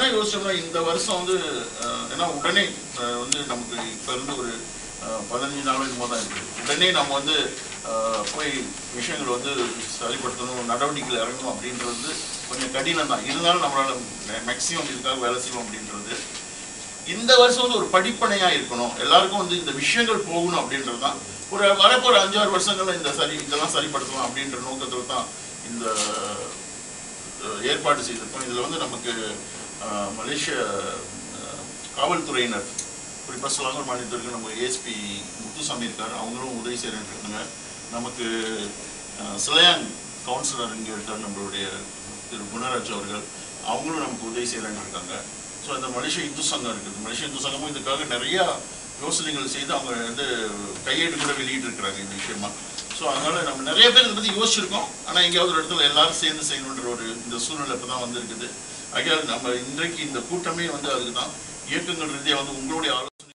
யோசிச்சோம்னா இந்த வருஷம் வந்து அஹ், ஏன்னா உடனே அஹ், வந்து நமக்கு இப்போ இருந்து ஒரு அஹ், பதினஞ்சு நாள் என்னமோ தான் இருக்குது உடனே நம்ம வந்து அஹ், போய் விஷயங்கள் வந்து சரிப்படுத்தணும் நடவடிக்கைகள் இறங்கணும் அப்படின்றது வந்து கொஞ்சம் கடினம் தான் இருந்தாலும் நம்மளால மேக்ஸிமம் இதுக்காக வேலை செய்வோம் அப்படின்றது இந்த வருஷம் வந்து ஒரு படிப்பனையா இருக்கணும் எல்லாருக்கும் வந்து இந்த விஷயங்கள் போகணும் அப்படின்றது தான் ஒரு வரப்போற அஞ்சாறு வருஷங்கள்ல இந்த சரி இதெல்லாம் சரிப்படுத்தலாம் அப்படின்ற நோக்கத்துல தான் இந்த அஹ், ஏற்பாடு செய்திருக்கோம் இதுல வந்து நமக்கு அஹ், மலேசிய அஹ், காவல்துறையினர் குறிப்பாக சிலாங்கூர் மாநிலத்திற்கு நம்ம ஏஎஸ்பி முத்துசாமி இருக்கார் அவங்களும் உதவி செய்யறேன்னு இருக்காங்க நமக்கு அஹ், சிலையாங் கவுன்சிலர் இங்கே இருக்கார் நம்மளுடைய திரு குணராஜ் அவர்கள் அவங்களும் நமக்கு உதவி செய்யறேன்னு இருக்காங்க ஸோ இந்த மலேசிய இந்து சங்கம் இருக்குது மலேசிய இந்து சங்கமும் இதுக்காக நிறைய யோசனைகள் செய்து அவங்க வந்து கையேடு கூட வெளியிட்டிருக்கிறாங்க இந்த விஷயமா ஸோ அதனால நம்ம நிறைய பேர் இதை பற்றி யோசிச்சிருக்கோம் ஆனால் எங்கேயாவது ஒரு இடத்துல எல்லாரும் சேர்ந்து செய்யணுன்ற ஒரு இந்த சூழ்நிலை இப்போ தான் வந்திருக்குது ஆகையால் நம்ம இன்றைக்கு இந்த கூட்டமே வந்து அதுக்கு தான் இயக்கங்கள் ரீதியாக வந்து உங்களுடைய ஆலோசனை